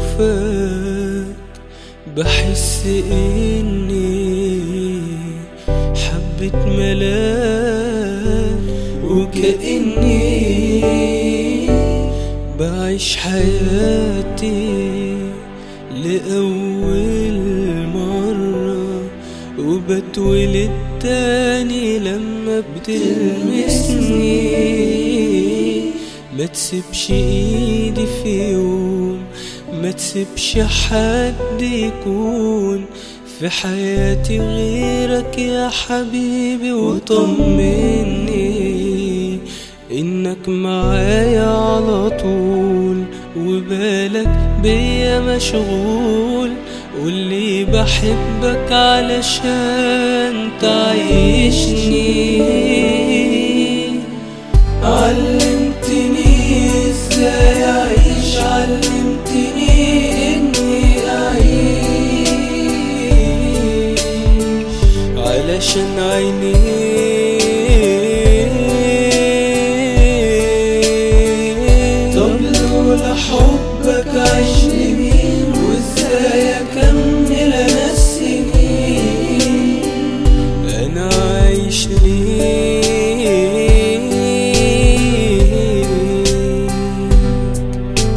بشوفك بحس اني حبة ملاك وكأني بعيش حياتي لأول مرة وبتولد تاني لما بتلمسني ما تسيبش ايدي في يوم ما تسيبش حد يكون في حياتي غيرك يا حبيبي وطمني انك معايا على طول وبالك بيا مشغول واللي بحبك علشان تعيشني علمتني ازاي اعيش علمتني اني اعيش علشان عينيك طب لولا حبك عيش لمين وازاي اكمل انا السنين انا عايش ليك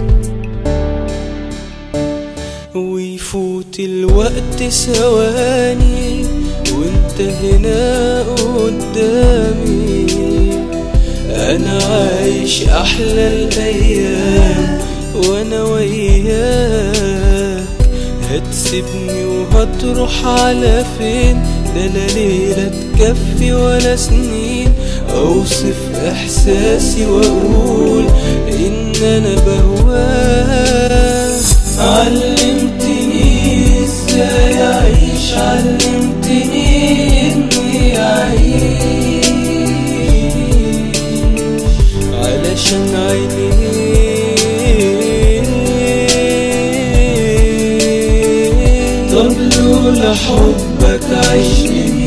ويفوت الوقت ثواني وانت هنا قدامي انا عايش احلى الايام وانا وياك هتسيبني وهتروح على فين ده لا ليلة تكفي ولا سنين اوصف احساسي واقول ان انا بهواك علمتني ازاي اعيش علمتني اني اعيش علشان عينيك طب لولا حبك عيش